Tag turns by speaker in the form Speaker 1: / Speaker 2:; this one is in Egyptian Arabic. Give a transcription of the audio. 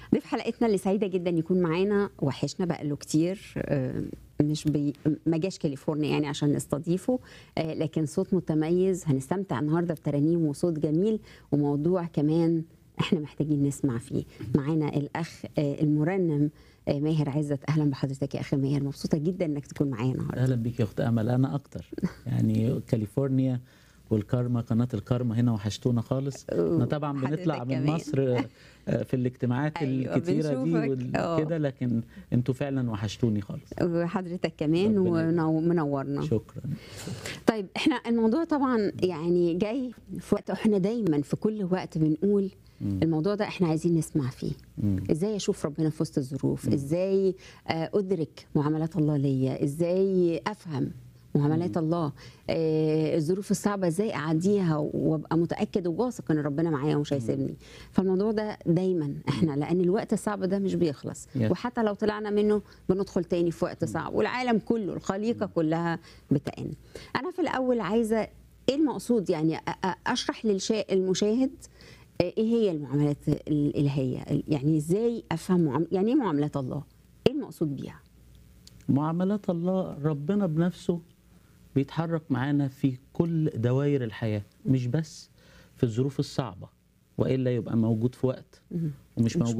Speaker 1: ضيف حلقتنا اللي سعيده جدا يكون معانا وحشنا بقى له كتير آه، مش بي... ما جاش كاليفورنيا يعني عشان نستضيفه آه، لكن صوت متميز هنستمتع النهارده بترانيم وصوت جميل وموضوع كمان احنا محتاجين نسمع فيه معانا الاخ آه، المرنم آه، ماهر عزت اهلا بحضرتك يا اخي ماهر مبسوطه جدا انك تكون معايا النهارده
Speaker 2: اهلا بيك يا اخت امل انا اكتر يعني كاليفورنيا والكارما قناه الكارما هنا وحشتونا خالص احنا طبعا
Speaker 1: حضرتك
Speaker 2: بنطلع من
Speaker 1: كمان.
Speaker 2: مصر آه، في الاجتماعات
Speaker 1: أيوة،
Speaker 2: الكتيره دي
Speaker 1: بنشوفك. آه.
Speaker 2: وكده لكن انتوا فعلا وحشتوني خالص
Speaker 1: وحضرتك كمان
Speaker 2: ربنا
Speaker 1: ومنورنا
Speaker 2: شكرا
Speaker 1: طيب احنا الموضوع طبعا يعني جاي في وقت احنا دايما في كل وقت بنقول الموضوع ده احنا عايزين نسمع فيه
Speaker 2: مم.
Speaker 1: ازاي اشوف ربنا في وسط الظروف ازاي آه، ادرك معاملات الله ليا ازاي افهم معاملات الله آه، الظروف الصعبه ازاي اعديها وابقى متاكد وواثق ان ربنا معايا ومش هيسيبني فالموضوع ده دايما احنا لان الوقت الصعب ده مش بيخلص
Speaker 2: Yes.
Speaker 1: وحتى لو طلعنا منه بندخل تاني في وقت صعب والعالم كله الخليقه كلها بتئن انا في الاول عايزه ايه المقصود يعني أ- أ- اشرح للمشاهد ايه هي المعاملات الالهيه يعني ازاي افهم معام... يعني ايه معاملات الله ايه المقصود بيها
Speaker 2: معاملات الله ربنا بنفسه بيتحرك معانا في كل دوائر الحياه مش بس في الظروف الصعبه والا يبقى موجود في وقت ومش
Speaker 1: مش
Speaker 2: موجود